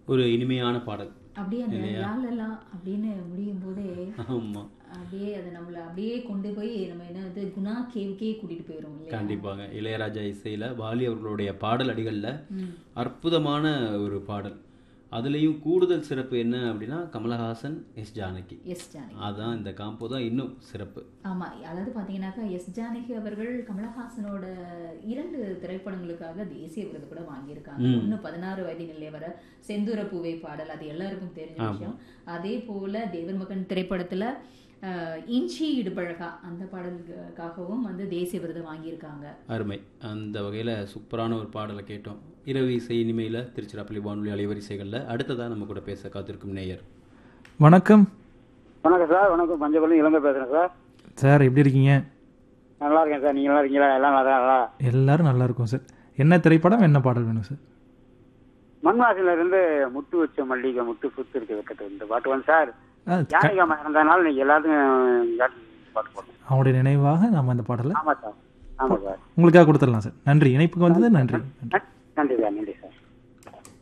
ஒரு இனிமையான பாடல் அப்படியே அந்த லாலலா அப்படின்னு முடியும் போதே ஆமா அப்படியே அதை நம்மளை அப்படியே கொண்டு போய் நம்ம என்னது குணா கேவுக்கே கூட்டிட்டு போயிரும் இல்லையா கண்டிப்பாக இளையராஜா இசையில வாலி அவர்களுடைய பாடல் அடிகள்ல ம். அற்புதமான ஒரு பாடல் அதுலேயும் கூடுதல் சிறப்பு என்ன அப்படின்னா கமலஹாசன் எஸ் ஜானகி எஸ் ஜானகி அதான் இந்த காம்போ தான் இன்னும் சிறப்பு ஆமா அதாவது பாத்தீங்கன்னாக்கா எஸ் ஜானகி அவர்கள் கமலஹாசனோட இரண்டு திரைப்படங்களுக்காக தேசிய விருது கூட வாங்கியிருக்காங்க ஒண்ணு பதினாறு வயது நிலை வர செந்தூர பூவை பாடல் அது எல்லாருக்கும் தெரிஞ்ச விஷயம் அதே போல தேவர் மகன் திரைப்படத்துல அஹ், இஞ்சி இடுபழகா அந்த பாடலுக்காகவும் வந்து தேசிய விருது வாங்கியிருக்காங்க அருமை அந்த வகையில சூப்பரான ஒரு பாடலை கேட்டோம் இரவு இசை இனிமையில திருச்சிராப்பள்ளி வானொலி அலைவரிசைகள்ல அடுத்ததா நம்ம கூட பேச காத்திருக்கும் நேயர் வணக்கம் வணக்கம் சார் வணக்கம் பஞ்சபள்ளி இளங்க பேசுறேன் சார் சார் எப்படி இருக்கீங்க நல்லா இருக்கேன் சார் நீங்க நல்லா இருக்கீங்களா எல்லாம் நல்லா நல்லா எல்லாரும் நல்லா இருக்கும் சார் என்ன திரைப்படம் என்ன பாடல் வேணும் சார் மண்வாசில இருந்து முத்து வச்ச மல்லிகை முத்து புத்து இருக்கு வைக்கட்டு இந்த பாட்டு வந்து சார் ஆ, ஜானகியம்மா இறந்தனால நீங்க எல்லாத்துக்கும் காட்டி பாட்டு போடணும் அவங்களுடைய நினைவாக நம்ம அந்த பாடலை ஆமா சார் ஆமா சார் உங்களுக்காக கொடுத்துடலாம் சார் நன்றி இணைப்புக்கு வந்தது நன்றி நன்றி